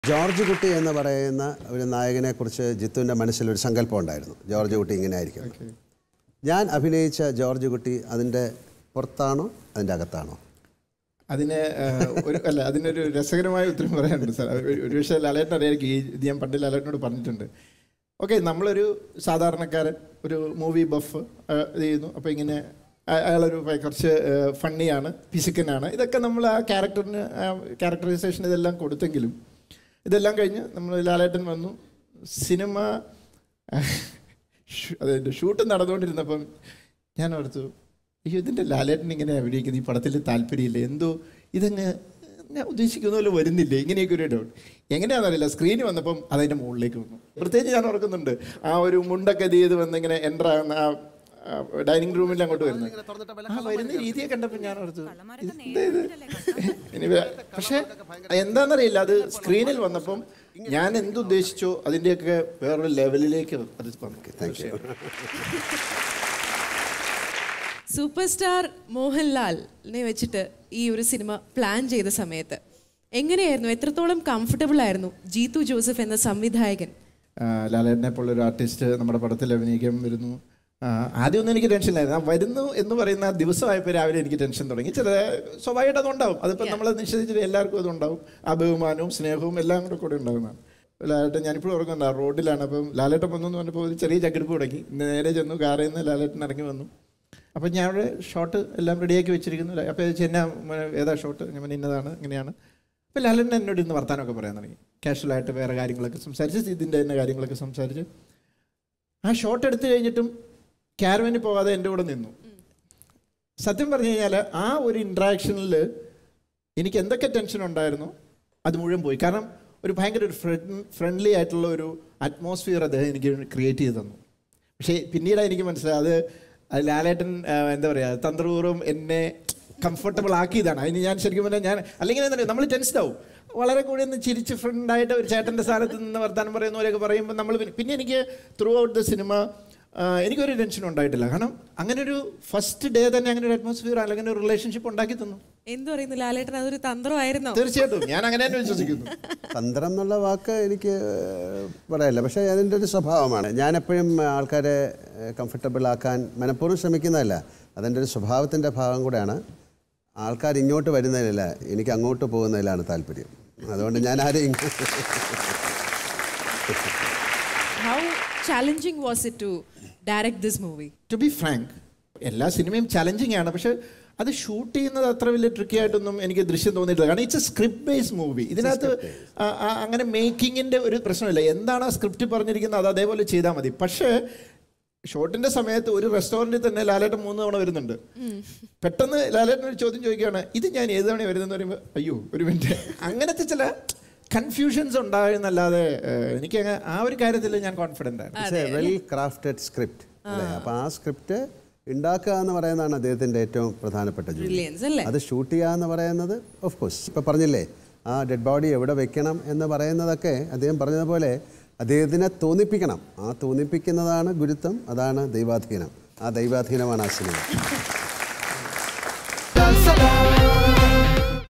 George കുട്ടി എന്ന് പറയുന്ന ഒരു നായകനെ കുറിച്ച് ജിത്തുവിൻ്റെ മനസ്സിൽ ഒരു സങ്കല്പം ഉണ്ടായിരുന്നു ജോർജ് കുട്ടി ഇങ്ങനെ ആയിരിക്കും ഞാൻ അഭിനയിച്ച ജോർജ് കുട്ടി അതിൻ്റെ പുറത്താണോ അതിൻ്റെ അകത്താണോ അതിന് ഏഹ്, ഒരു അല്ല അതിനൊരു രസകരമായ ഉത്തരം പറയാനുണ്ട് സാർ ഒരു ഒരു പക്ഷേ ലാലേട്ടൻ അറിയായിരിക്കും ഈ ഇത് ഞാൻ പണ്ട് ലാലേട്ടനോട് പറഞ്ഞിട്ടുണ്ട് ഓക്കെ നമ്മളൊരു സാധാരണക്കാരൻ ഒരു മൂവി ബഫ് ഇത് ചെയ്യുന്നു അപ്പോൾ ഇങ്ങനെ അ- അയാളൊരു ഭയ- കുറച്ച് ഫണ്ണിയാണ് പിശുക്കനാണ് ഇതൊക്കെ നമ്മൾ ആ ക്യാരക്ടറിന് ക്യാരക്ടറൈസേഷൻ ഇതെല്ലാം കൊടുത്തെങ്കിലും ഇതെല്ലാം കഴിഞ്ഞ് നമ്മൾ ലാലേട്ടൻ വന്നു സിനിമ ഷൂ- അതിൻ്റെ ഷൂട്ട് നടന്നുകൊണ്ടിരുന്നപ്പം ഞാൻ ഓർത്തു അയ്യോ ഇതിൻ്റെ ലാലേട്ടൻ ഇങ്ങനെ അഭിനയിക്കുന്നത് ഈ പടത്തിൽ താല്പര്യമില്ല എന്തോ ഇതങ്ങ് ഞാൻ ഉദ്ദേശിക്കുന്ന പോലെ വരുന്നില്ല ഇങ്ങനെയൊക്കെ ഒരു ഡൗട്ട് എങ്ങനെയാണെന്നറിയില്ല സ്ക്രീനിൽ വന്നപ്പം അതിൻ്റെ മുകളിലേക്ക് വന്നു പ്രത്യേകിച്ച് ഞാൻ ഓർക്കുന്നുണ്ട് ആ ഒരു മുണ്ടൊക്കെ ഇത് ചെയ്ത് വന്ന് ഇങ്ങനെ എൻ്റർ ആകുന്ന ആ ഡൈനിങ് റൂമിൽ അങ്ങോട്ട് വരുന്നത് ആ വരുന്ന രീതിയെ കണ്ടപ്പോൾ ഞാൻ ഓർത്തു ഇതെന്താ ഇത് ഇനി വേ- പക്ഷേ എന്താണെന്നറിയില്ല അത് സ്ക്രീനിൽ വന്നപ്പം ഞാൻ എന്തുദ്ദേശിച്ചോ അതിൻ്റെയൊക്കെ വേറൊരു ലെവലിലേക്ക് അത് വന്നു താങ്ക് യു സൂപ്പർ സ്റ്റാർ മോഹൻലാലിനെ വെച്ചിട്ട് ഈ ഒരു സിനിമ പ്ലാൻ ചെയ്ത സമയത്ത് എങ്ങനെയായിരുന്നു എത്രത്തോളം കംഫർട്ടബിൾ ആയിരുന്നു ജീതു ജോസഫ് എന്ന സംവിധായകൻ ആ, ലാലേട്ടനെ പോലുള്ള ഒരു ആർട്ടിസ്റ്റ് നമ്മുടെ പടത്തിൽ അഭിനയിക്കാൻ വരുന്നു ആ, ആദ്യമൊന്നും എനിക്ക് ടെൻഷൻ ഇല്ലായിരുന്നു ആ വരുന്നു എന്ന് പറയുന്ന ആ ദിവസമായപ്പോൾ രാവിലെ എനിക്ക് ടെൻഷൻ തുടങ്ങി ചില സ്വാഭാവികമായിട്ട് അതുണ്ടാവും അതിപ്പോൾ നമ്മൾ നിശ്ചയിച്ചിട്ട് എല്ലാവർക്കും അതുണ്ടാവും ആ ബഹുമാനവും സ്നേഹവും എല്ലാം കൂടെ കൂടെ ഉണ്ടാകുന്നതാണ് ലാലേട്ടൻ ഞാനിപ്പോഴും ഓർക്കുന്നുണ്ട് ആ റോഡിലാണ് അപ്പം ലാലേട്ടൻ വന്നു എന്ന് പറഞ്ഞപ്പോൾ ഒരു ചെറിയ ചക്കെടുപ്പ് തുടങ്ങി നേരെ ചെന്നു കാറിൽ നിന്ന് ലാലേട്ടൻ ഇറങ്ങി വന്നു അപ്പം ഞാൻ അവിടെ ഷോട്ട് എല്ലാം റെഡിയാക്കി വെച്ചിരിക്കുന്നു അപ്പോൾ ചോദിച്ചു എന്നാ മോനെ, ഏതാ ഷോട്ട് ഞാൻ പറഞ്ഞു, ഇന്നതാണ് ഇങ്ങനെയാണ് അപ്പോൾ ലാലേട്ടൻ എന്നോട് ഇന്ന് വർത്താനമൊക്കെ പറയാൻ തുടങ്ങി കാഷ്വലായിട്ട് വേറെ കാര്യങ്ങളൊക്കെ സംസാരിച്ച് ഇതിൻ്റെ തന്നെ കാര്യങ്ങളൊക്കെ സംസാരിച്ച് ആ ഷോട്ട് എടുത്തു കഴിഞ്ഞിട്ടും ക്യാരവന് പോകാതെ എൻ്റെ കൂടെ നിന്നു സത്യം പറഞ്ഞു കഴിഞ്ഞാൽ ആ ഒരു ഇൻട്രാക്ഷനിൽ എനിക്ക് എന്തൊക്കെ ടെൻഷൻ ഉണ്ടായിരുന്നു അത് മുഴുവൻ പോയി കാരണം ഒരു ഭയങ്കര ഒരു ഫ്രണ്ട്ലി ആയിട്ടുള്ള ഒരു അറ്റ്മോസ്ഫിയർ അദ്ദേഹം എനിക്ക് ക്രിയേറ്റ് ചെയ്ത് തന്നു പക്ഷേ പിന്നീട് എനിക്ക് മനസ്സിലായി അത് അത് ലാലേട്ടൻ ആ, എന്താ പറയുക തന്ത്രപൂർവ്വം എന്നെ കംഫർട്ടബിൾ ആക്കിയതാണ് അതിന് ഞാൻ ശരിക്കും പറഞ്ഞാൽ ഞാൻ അല്ലെങ്കിൽ എന്താ നമ്മൾ ടെൻസ്ഡ് ആവും വളരെ കൂടി ഒന്ന് ചിരിച്ച് ഫ്രണ്ടായിട്ട് ഒരു ചേട്ടൻ്റെ സ്ഥാനത്ത് നിന്ന് വർത്താനം പറയുന്നവരൊക്കെ പറയുമ്പോൾ നമ്മൾ പിന്നെ- പിന്നെ എനിക്ക് ത്രൂ ഔട്ട് ദ സിനിമ എനിക്കൊരു ടെൻഷനും ഉണ്ടായിട്ടില്ല കാരണം അങ്ങനെ ഒരു ഫസ്റ്റ് ഡേ തന്നെ അങ്ങനെ ഒരു അറ്റ്മോസ്ഫിയർ അല്ലെങ്കിൽ ഒരു റിലേഷൻഷിപ്പ് ഉണ്ടാക്കി തന്നു എന്തു പറയുന്നു ലാലേട്ടൻ അതൊരു തന്ത്രമായിരുന്നോ തീർച്ചയായിട്ടും ഞാൻ അങ്ങനെ തന്നെ വിശ്വസിക്കുന്നു തന്ത്രം എന്നുള്ള വാക്ക് എനിക്ക് പറയല്ല പക്ഷേ അതിൻ്റെ ഒരു സ്വഭാവമാണ് ഞാനെപ്പോഴും ആൾക്കാരെ കംഫർട്ടബിൾ ആക്കാൻ മനഃപൂർവ്വം ശ്രമിക്കുന്നതല്ല അതിൻ്റെ ഒരു സ്വഭാവത്തിൻ്റെ ഭാഗം കൂടെയാണ് ആൾക്കാർ ഇങ്ങോട്ട് വരുന്നതിലല്ല എനിക്ക് അങ്ങോട്ട് പോകുന്നതിലാണ് താല്പര്യം അതുകൊണ്ട് ഞാൻ ആരെയും how challenging was it to direct this movie to be frank എല്ലാ സിനിമയും ചലഞ്ചിങ് ആണ് പക്ഷെ അത് ഷൂട്ട് ചെയ്യുന്നത് അത്ര വലിയ ട്രിക്കി ആയിട്ടൊന്നും എനിക്ക് ദൃശ്യം തോന്നിയിട്ടില്ല കാരണം it's a script based movie ഇതിനകത്ത് ആ- ആ- അങ്ങനെ മേക്കിങ്ങിൻ്റെ ഒരു പ്രശ്നമില്ല എന്താണ് ആ സ്ക്രിപ്റ്റ് പറഞ്ഞിരിക്കുന്നത് അത് അതേപോലെ ചെയ്താൽ മതി പക്ഷേ ഷോട്ടിന്റെ സമയത്ത് ഒരു റെസ്റ്റോറൻറ്റിൽ തന്നെ ലാലേട്ടൻ മൂന്ന് തവണ വരുന്നുണ്ട് പെട്ടെന്ന് ലാലേട്ടൻ ഒരു ചോദ്യം ചോദിക്കുകയാണ് ഇത് ഞാൻ ഏത് തവണ വരുന്നതെന്ന് പറയുമ്പോൾ അയ്യോ ഒരു മിനിറ്റ് അങ്ങനത്തെ ചില കൺഫ്യൂഷൻസ് ഉണ്ടായെന്നല്ലാതെ ഏഹ്, എനിക്ക് അങ്ങ് ആ ഒരു കാര്യത്തിൽ ഞാൻ കോൺഫിഡൻ്റ് ആണ് വെൽ ക്രാഫ്റ്റഡ് സ്ക്രിപ്റ്റ് അല്ലേ അപ്പോൾ ആ സ്ക്രിപ്റ്റ് ഉണ്ടാക്കുക എന്ന് പറയുന്നതാണ് അദ്ദേഹത്തിൻ്റെ ഏറ്റവും പ്രധാനപ്പെട്ട ജോലി ബ്രില്യൻസ് അല്ലേ അത് ഷൂട്ട് ചെയ്യുക എന്ന് പറയുന്നത് ഓഫ് കോഴ്സ് ഇപ്പോൾ പറഞ്ഞില്ലേ ആ ഡെഡ് ബോഡി എവിടെ വെക്കണം എന്ന് പറയുന്നതൊക്കെ അദ്ദേഹം പറഞ്ഞതുപോലെ അദ്ദേഹത്തിനെ തോന്നിപ്പിക്കണം ആ തോന്നിപ്പിക്കുന്നതാണ് ഗുരുത്വം അതാണ് ദൈവാധീനം ആ ദൈവാധീനമാണ് ആ സിനിമ